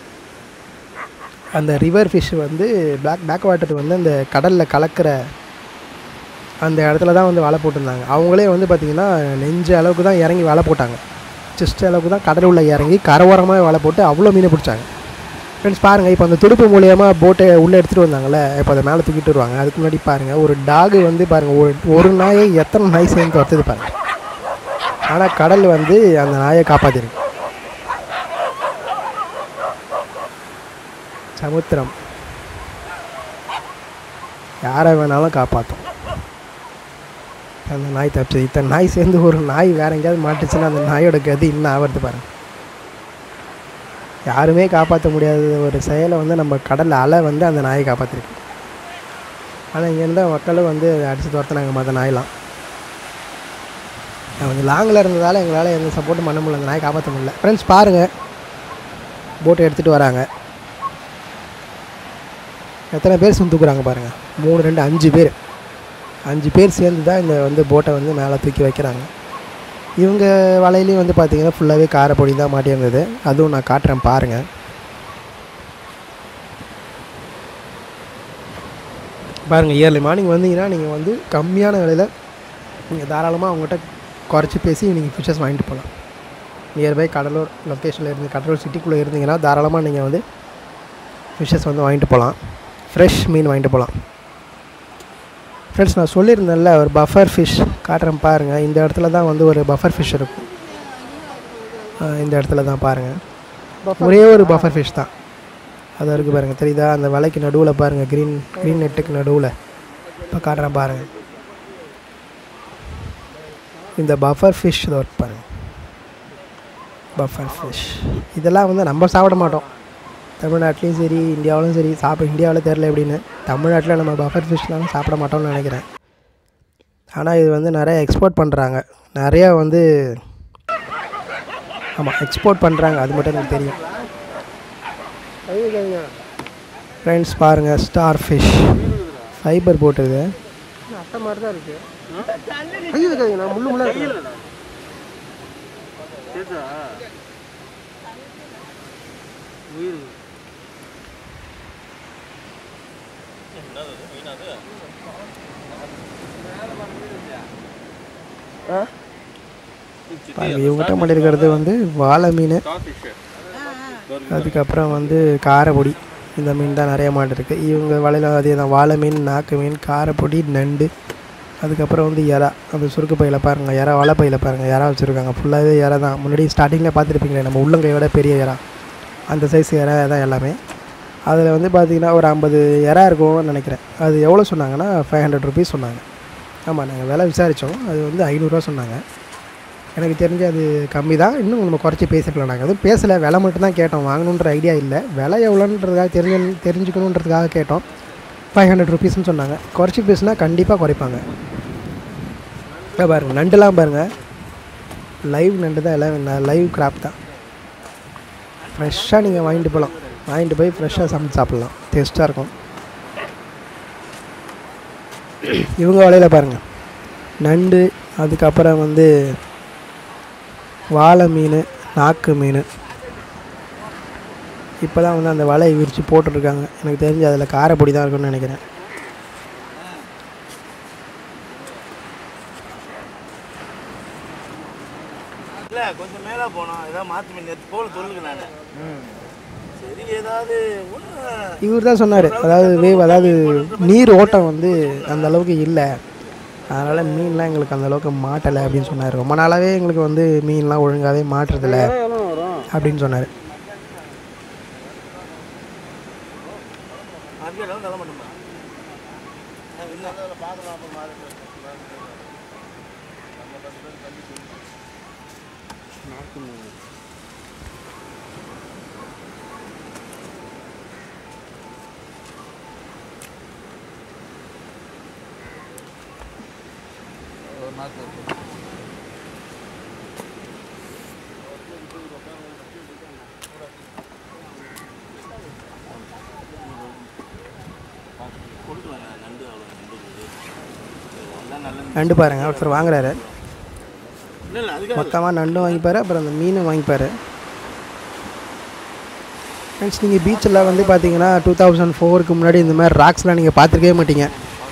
அந்த ரிவர் ஃபிஷ் வந்து பேக் பேக் வாட்டர் வந்து அந்த கடலில் கலக்கிற அந்த இடத்துல தான் வந்து வலை போட்டிருந்தாங்க அவங்களே வந்து பார்த்திங்கன்னா நெஞ்ச அளவுக்கு தான் இறங்கி வலை போட்டாங்க செஸ்ட் அளவுக்கு தான் கடல் உள்ள இறங்கி கரவோரமாக வலை போட்டு அவ்வளோ மீனை பிடிச்சாங்க ஃப்ரெண்ட்ஸ் பாருங்கள் இப்போ அந்த துடுப்பு மூலியமாக போட்டை உள்ளே எடுத்துகிட்டு வந்தாங்கல்ல இப்போ அதை மேலே தூக்கிட்டு வருவாங்க அதுக்கு முன்னாடி பாருங்கள் ஒரு டாகு வந்து பாருங்கள் ஒரு ஒரு நாயை எத்தனை நாய் சேர்ந்து துரத்துது பாருங்கள் ஆனால் கடல் வந்து அந்த நாயை காப்பாற்றிருக்கு சமுத்திரம் யாரை வேணாலும் காப்பாற்றும் அந்த நாய் தப்பிச்சது இத்தனை நாய் சேர்ந்து ஒரு நாய் வேற எங்கேயாவது மாட்டுச்சுன்னா அந்த நாயோட கதி இன்னும் ஆவறது பாருங்க யாருமே காப்பாற்ற முடியாத ஒரு செயலை வந்து நம்ம கடல் அலை வந்து அந்த நாயை காப்பாற்றிருக்கு ஆனால் இங்கே இருந்த மக்களும் வந்து அடித்து துரத்துனாங்க மற்ற நாயெலாம் கொஞ்சம் லாங்கில் இருந்ததால் எங்களால் எந்த சப்போர்ட்டும் பண்ண முடியல அந்த நாயை காப்பாற்ற முடியல ஃப்ரெண்ட்ஸ் பாருங்கள் போட்டை எடுத்துகிட்டு வராங்க எத்தனை பேர் சும் தூக்குறாங்க பாருங்கள் மூணு ரெண்டு அஞ்சு பேர் அஞ்சு பேர் சேர்ந்து தான் இந்த வந்து போட்டை வந்து மேலே தூக்கி வைக்கிறாங்க இவங்க வலையிலையும் வந்து பார்த்திங்கன்னா ஃபுல்லாகவே காரப்பொடி தான் மாட்டியிருந்தது அதுவும் நான் காட்டுறேன் பாருங்கள் பாருங்கள் இயர்லி மார்னிங் வந்தீங்கன்னா நீங்கள் வந்து கம்மியான விலையில் நீங்கள் தாராளமாக அவங்ககிட்ட குறைச்சி பேசி நீங்கள் ஃபிஷஸ் வாங்கிட்டு போகலாம் நியர்பை கடலூர் லொக்கேஷனில் இருந்து கடலூர் சிட்டிக்குள்ளே இருந்தீங்கன்னா தாராளமாக நீங்கள் வந்து ஃபிஷ்ஷஸ் வந்து வாங்கிட்டு போகலாம் ஃப்ரெஷ் மீன் வாங்கிட்டு போகலாம் ஃப்ரெண்ட்ஸ் நான் சொல்லியிருந்தேன்ல ஒரு பஃபர் ஃபிஷ் காட்டுறேன் பாருங்கள் இந்த இடத்துல தான் வந்து ஒரு பஃபர் ஃபிஷ் இருக்கும் அஹ் இந்த இடத்துல தான் பாருங்கள் ஒரே ஒரு பஃபர் ஃபிஷ் தான் அது இருக்குது பாருங்கள் தெரியுதா அந்த வலைக்கு நடுவில் பாருங்கள் க்ரீன் க்ரீன் நெட்டுக்கு நடுவில் இப்போ காட்டுறேன் பாருங்கள் இந்த பஃபர் ஃபிஷ் இதை ஒர்க் பாருங்கள் பஃபர் ஃபிஷ் இதெல்லாம் வந்து நம்ம சாப்பிட மாட்டோம் தமிழ்நாட்டிலையும் சரி இந்தியாவிலும் சரி சாப்பிட இந்தியாவில் தெரில எப்படின்னு தமிழ்நாட்டில் நம்ம பஃபர் ஃபிஷ்லாம் சாப்பிட மாட்டோம்னு நினைக்கிறேன் ஆனால் இது வந்து நிறைய எக்ஸ்போர்ட் பண்ணுறாங்க நிறையா வந்து ஆமாம் எக்ஸ்போர்ட் பண்ணுறாங்க அது மட்டும் எனக்கு தெரியும் கை வைக்காதீங்க ஃப்ரெண்ட்ஸ் பாருங்கள் ஸ்டார் ஃபிஷ் ஃபைபர் போட்டுது இன்னும் அட்டை மாதிரி தான் இருக்கு கை வைக்காதீங்க நான் முள்ளு முள்ளா இருக்கு ஆ பாருங்க இவங்ககிட்ட மட்டும் இருக்கிறது வந்து வாழை மீன் அதுக்கப்புறம் வந்து காரைப்பொடி இந்த மீன் தான் நிறைய மாட்டிருக்கு இவங்க வலையில் அதே தான் வாழை மீன் நாக்கு மீன் காரைப்பொடி நண்டு அதுக்கப்புறம் வந்து எறா அந்த சுருக்கு பையில் பாருங்கள் எறா வலை பையில் பாருங்கள் எறா வச்சுருக்காங்க ஃபுல்லாகவே எறா தான் முன்னாடி ஸ்டார்டிங்கில் பார்த்துருப்பீங்களே நம்ம உள்ளங்கையோட பெரிய எறா அந்த சைஸ் எறா தான் எல்லாமே அதில் வந்து பார்த்தீங்கன்னா ஒரு ஐம்பது எறா இருக்கும்னு நினைக்கிறேன் அது எவ்வளோ சொன்னாங்கன்னா ஃபைவ் ஹண்ட்ரட் ருபீஸ் சொன்னாங்க ஆமாம் நாங்கள் விலை விசாரித்தோம் அது வந்து ஐநூறுரூவா சொன்னாங்க எனக்கு தெரிஞ்சு அது கம்மி தான் இன்னும் நம்ம குறைச்சி பேசிக்கலாம் நாங்கள் அதுவும் பேசலை விலை மட்டும் தான் கேட்டோம் வாங்கணுன்ற ஐடியா இல்லை விலை எவ்வளோன்றதுக்காக தெரிஞ்சு தெரிஞ்சுக்கணுன்றதுக்காக கேட்டோம் ஃபைவ் ஹண்ட்ரட் ருபீஸ்னு சொன்னாங்க குறைச்சி பேசினா கண்டிப்பாக குறைப்பாங்க இப்போ பாருங்கள் நண்டுலாம் பாருங்கள் லைவ் நண்டு தான் எல்லாம் லைவ் கிராப் தான் ஃப்ரெஷ்ஷாக நீங்கள் வாங்கிட்டு போகலாம் வாங்கிட்டு போய் ஃப்ரெஷ்ஷாக சமைச்சு சாப்பிட்லாம் டேஸ்ட்டாக இருக்கும் இவங்க வலையில் பாருங்கள் நண்டு அதுக்கப்புறம் வந்து வாழை மீன் நாக்கு மீன் இப்போ தான் வந்து அந்த வலையை விரித்து போட்டுட்ருக்காங்க எனக்கு தெரிஞ்சு அதில் காரைப்பொடி தான் இருக்குன்னு நினைக்கிறேன் இல்லை கொஞ்சம் மேலே போனோம் ஏதாவது மாற்றி மீன் நேற்று போல சொல்லுங்க நான் சரி ஏதாவது ஒன்று இவர் தான் சொன்னார் அதாவது வேவ் அதாவது நீர் ஓட்டம் வந்து அந்த அளவுக்கு இல்லை அதனால் மீன்லாம் எங்களுக்கு அந்த அளவுக்கு மாட்டலை அப்படின்னு சொன்னார் ரொம்ப நாளாகவே எங்களுக்கு வந்து மீன்லாம் ஒழுங்காகவே மாட்டுறதில்ல எவ்வளோ வரும் அப்படின்னு சொன்னார் அங்கே தர மாட்டோமா இல்லை கொடுக்கலாங்க நண்டு அவ்வளோ நண்டு இருக்குது. எல்லாம் நல்ல மீன். நண்டு பாருங்கள் ஒருத்தர் வாங்குறாரு இல்லை இல்லை அதுக்காக மொத்தமாக நண்டும் வாங்கிப்பார் அப்புறம் அந்த மீனும் வாங்கிப்பார் ஃப்ரெண்ட்ஸ் நீங்கள் பீச்சில் வந்து பார்த்தீங்கன்னா டூ தௌசண்ட் ஃபோருக்கு முன்னாடி இந்த மாதிரி ராக்ஸ்லாம் நீங்கள் பார்த்துருக்கவே மாட்டீங்க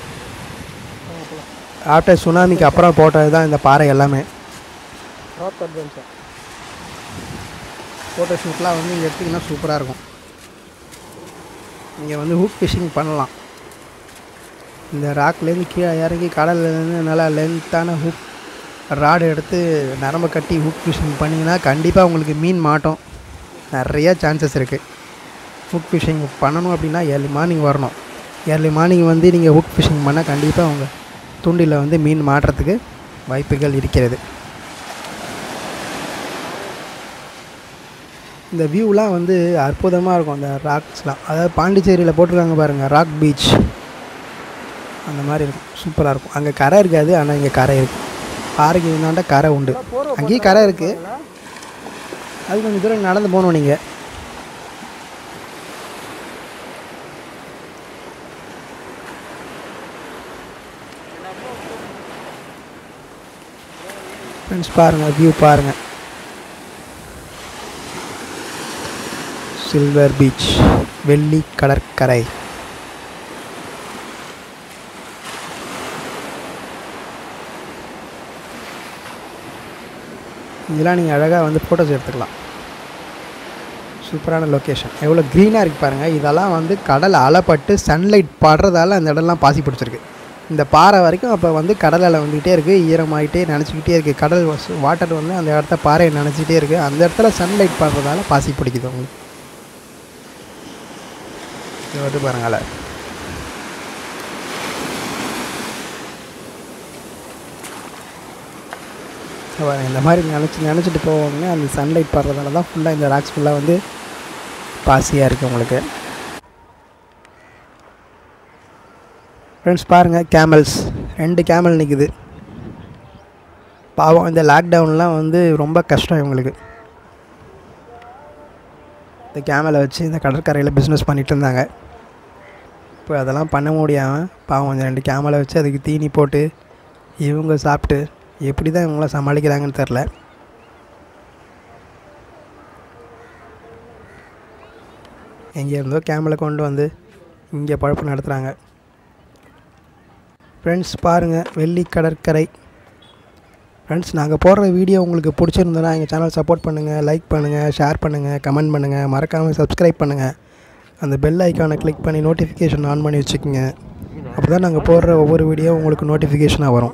ஆஃப்டர் சுனாமிக்கு அப்புறம் போட்டது தான் இந்த பாறை எல்லாமே ராக் அட்வென்ச்சர் ஃபோட்டோ ஷூட்லாம் வந்து இங்கே எடுத்திங்கன்னா சூப்பராக இருக்கும் நீங்கள் வந்து ஹூக் ஃபிஷிங் பண்ணலாம் இந்த ராக்லேருந்து கீழே இறங்கி கடல்லேருந்து நல்லா லென்த்தான ஹூக் ராடு எடுத்து நரம்பை கட்டி ஹூக் ஃபிஷிங் பண்ணிங்கன்னா கண்டிப்பாக உங்களுக்கு மீன் மாட்டோம் நிறைய சான்சஸ் இருக்குது ஹூக் ஃபிஷிங் பண்ணணும் அப்படின்னா ஏர்லி மார்னிங் வரணும் ஏர்லி மார்னிங் வந்து நீங்கள் ஹூக் ஃபிஷிங் பண்ணால் கண்டிப்பாக உங்கள் தூண்டில் வந்து மீன் மாட்டுறதுக்கு வாய்ப்புகள் இருக்கிறது இந்த வியூலாம் வந்து அற்புதமாக இருக்கும் அந்த ராக்ஸ்லாம் அதாவது பாண்டிச்சேரியில் போட்டிருக்காங்க பாருங்கள் ராக் பீச் அந்த மாதிரி இருக்கும் சூப்பராக இருக்கும் அங்கே கரை இருக்காது ஆனால் இங்கே கரை இருக்குது பாறைக்கு இருந்தாண்ட கரை உண்டு அங்கேயும் கரை இருக்குது அது கொஞ்சம் தூரம் நடந்து போகணும் நீங்கள் ஃப்ரெண்ட்ஸ் பாருங்கள் வியூ பாருங்கள் சில்வர் பீச் வெள்ளி கடற்கரை இதெல்லாம் நீங்கள் அழகாக வந்து ஃபோட்டோஸ் எடுத்துக்கலாம் சூப்பரான லொக்கேஷன் எவ்வளோ க்ரீனாக இருக்குது பாருங்கள் இதெல்லாம் வந்து கடல் அலைப்பட்டு சன்லைட் படுறதால அந்த இடம்லாம் பாசி பிடிச்சிருக்கு இந்த பாறை வரைக்கும் அப்போ வந்து கடல் அலை வந்துக்கிட்டே இருக்குது ஈரமாகிட்டே நினச்சிக்கிட்டே இருக்குது கடல் வாட்டர் வந்து அந்த இடத்த பாறையை நினச்சிக்கிட்டே இருக்குது அந்த இடத்துல சன்லைட் படுறதால பாசி பிடிக்குது உங்களுக்கு இது வந்து பாருங்க அலை இங்க பாருங்க, இந்த மாதிரி நினச்சி நினச்சிட்டு போவாங்க அந்த சன்லைட் படுறதால தான் ஃபுல்லாக இந்த ராக்ஸ் ஃபுல்லாக வந்து பாசியாக இருக்குது உங்களுக்கு ஃப்ரெண்ட்ஸ் பாருங்கள் கேமல்ஸ் ரெண்டு கேமல் நிற்குது பாவம் இந்த லாக்டவுன்லாம் வந்து ரொம்ப கஷ்டம் இவங்களுக்கு இந்த கேமலை வச்சு இந்த கடற்கரையில் பிஸ்னஸ் பண்ணிட்டு இருந்தாங்க இப்போ அதெல்லாம் பண்ண முடியாமல் பாவம் இந்த ரெண்டு கேமலை வச்சு அதுக்கு தீனி போட்டு இவங்க சாப்பிட்டு எப்படி தான் இவங்களாம் சமாளிக்கிறாங்கன்னு தெரில எங்கே இருந்தோ கேமலை கொண்டு வந்து இங்கே பழப்பு நடத்துகிறாங்க ஃப்ரெண்ட்ஸ் பாருங்கள் வெள்ளி கடற்கரை ஃப்ரெண்ட்ஸ் நாங்கள் போடுற வீடியோ உங்களுக்கு பிடிச்சிருந்ததுன்னா எங்கள் சேனல் சப்போர்ட் பண்ணுங்கள் லைக் பண்ணுங்கள் ஷேர் பண்ணுங்கள் கமெண்ட் பண்ணுங்கள் மறக்காமல் சப்ஸ்கிரைப் பண்ணுங்கள் அந்த பெல் ஐக்கானை கிளிக் பண்ணி நோட்டிஃபிகேஷன் ஆன் பண்ணி வச்சுக்கோங்க அப்போ தான் நாங்கள் போடுற ஒவ்வொரு வீடியோ உங்களுக்கு நோட்டிஃபிகேஷனாக வரும்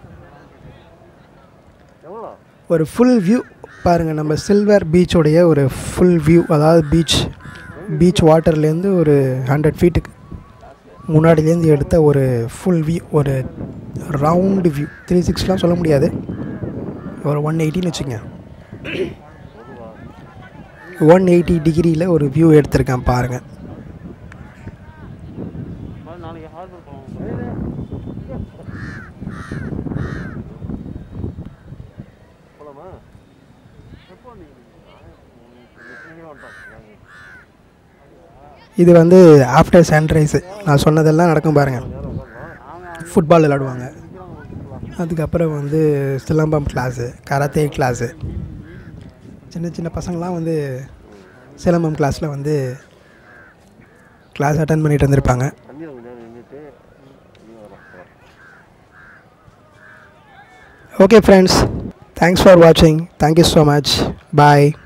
எவ்வளோ ஒரு ஃபுல் வியூ பாருங்கள் நம்ம சில்வர் பீச்சோடைய ஒரு ஃபுல் வியூ அதாவது பீச் பீச் வாட்டர்லேருந்து ஒரு ஹண்ட்ரட் ஃபீட்டுக்கு முன்னாடிலேருந்து எடுத்த ஒரு ஃபுல் வியூ ஒரு ரவுண்டு வியூ த்ரீ சிக்ஸ்லாம் சொல்ல முடியாது ஒரு ஒன் எயிட்டின்னு வச்சுக்கங்க ஒன் எயிட்டி டிகிரியில் ஒரு வியூ எடுத்திருக்கேன் பாருங்கள் நாளைக்கு ஹார்பர் போகலாம் போகலாமா எப்போ இது வந்து ஆஃப்டர் சன்ரைஸு நான் சொன்னதெல்லாம் நடக்கும் பாருங்கள் ஃபுட்பால் விளாடுவாங்க அதுக்கப்புறம் வந்து சிலம்பம் கிளாஸு கராத்தே கிளாஸு சின்ன சின்ன பசங்களாம் வந்து சிலம்பம் கிளாஸில் வந்து கிளாஸ் அட்டன் பண்ணிட்டு வந்திருப்பாங்க தண்ணியில் கொஞ்சம் நேரம் நின்றுட்டு நீ வரலாம் ஓகே ஃப்ரெண்ட்ஸ் தேங்க்ஸ் ஃபார் வாட்சிங் தேங்க்யூ ஸோ மச் பாய்